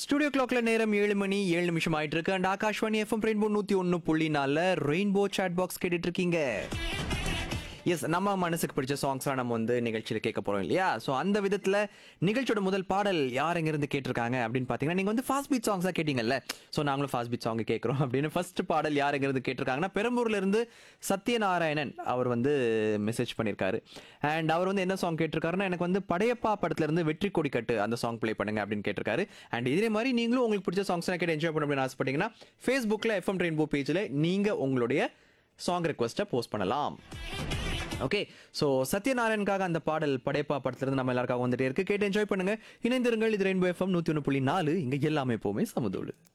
studio கிளாக்ல நேரம் ஏழு மணி ஏழு நிமிஷம் ஆயிட்டு இருக்கு அண்ட் ஆகாஷ்வாணி எஃப்எம் ரெயின்போ நூத்தி ஒன்னு புள்ளி நாலுல ரெயின்போ சாட் பாக்ஸ் கேட்டுட்டு இருக்கீங்க எஸ் நம்ம மனசுக்கு பிடிச்ச சாங்ஸ்லாம் நம்ம வந்து நிகழ்ச்சியில் கேட்க போறோம் இல்லையா ஸோ அந்த விதத்தில் நிகழ்ச்சியோட முதல் பாடல் யார் எங்கிருந்து கேட்டிருக்காங்க அப்படின்னு பார்த்தீங்கன்னா நீங்கள் வந்து ஃபாஸ்ட் பீட் சாங்ஸாக கேட்டீங்கல்ல ஸோ நாங்களும் ஃபாஸ்ட் பீட் சாங் கேட்குறோம் அப்படின்னு ஃபர்ஸ்ட் பாடல் யார் எங்கிருந்து கேட்டிருக்காங்கன்னா பெரம்பூர்ல இருந்து சத்யநாராயணன் அவர் வந்து மெசேஜ் பண்ணியிருக்காரு அண்ட் அவர் வந்து என்ன சாங் கேட்டிருக்காருன்னா எனக்கு வந்து படையப்பா படத்துல இருந்து வெற்றி கொடி கட்டு அந்த சாங் ப்ளே பண்ணுங்க அப்படின்னு கேட்டிருக்காரு அண்ட் இதே மாதிரி நீங்களும் உங்களுக்கு பிடிச்ச சாங்ஸ் கேட்டு என்ஜாய் பண்ண அப்படின்னு ஆசைப்பட்டீங்கன்னா ஃபேஸ்புக்கில் எஃப்எம் ரெயின்போ பேஜில் நீங்கள் உங்களுடைய சாங் ரெக்வஸ்ட்டை போஸ்ட் பண்ணலாம் ஓகே ஸோ சத்யநாராயணுக்காக அந்த பாடல் படைப்பா படத்துலேருந்து நம்ம எல்லாருக்காக வந்துட்டே இருக்கு கேட்டு என்ஜாய் பண்ணுங்க இணைந்திருங்கள் இது ரெயின்போ எஃப்எம் நூற்றி ஒன்று புள்ளி நாலு இங்கே எல்லாமே எப்போவுமே சமுதோடு